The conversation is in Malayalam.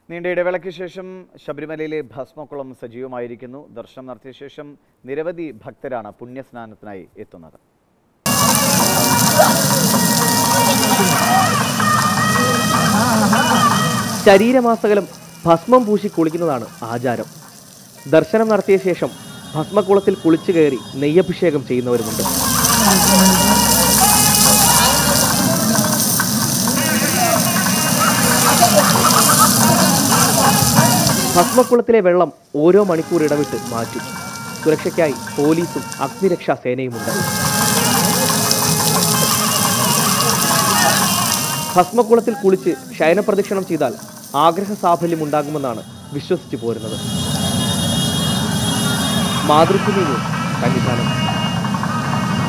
നീണ്ട ഇടവേളയ്ക്ക് ശേഷം ശബരിമലയിലെ ഭസ്മക്കുളം സജീവമായിരിക്കുന്നു ദർശനം നടത്തിയ ശേഷം നിരവധി ഭക്തരാണ് പുണ്യസ്നാനത്തിനായി എത്തുന്നത് ശരീരമാസകലം ഭസ്മം പൂശി കുളിക്കുന്നതാണ് ആചാരം ദർശനം നടത്തിയ ശേഷം ഭസ്മക്കുളത്തിൽ കുളിച്ചു കയറി നെയ്യഭിഷേകം ചെയ്യുന്നവരുമുണ്ട് ഭസ്മക്കുളത്തിലെ വെള്ളം ഓരോ മണിക്കൂർ ഇടവിട്ട് മാറ്റും സുരക്ഷയ്ക്കായി പോലീസും അഗ്നിരക്ഷാ സേനയുമുണ്ട് ഭസ്മക്കുളത്തിൽ കുളിച്ച് ശയനപ്രദക്ഷിണം ചെയ്താൽ ആഗ്രഹ സാഫല്യം ഉണ്ടാകുമെന്നാണ് വിശ്വസിച്ചു പോരുന്നത് മാതൃഭൂമി ന്യൂസ് കന്നിധാനം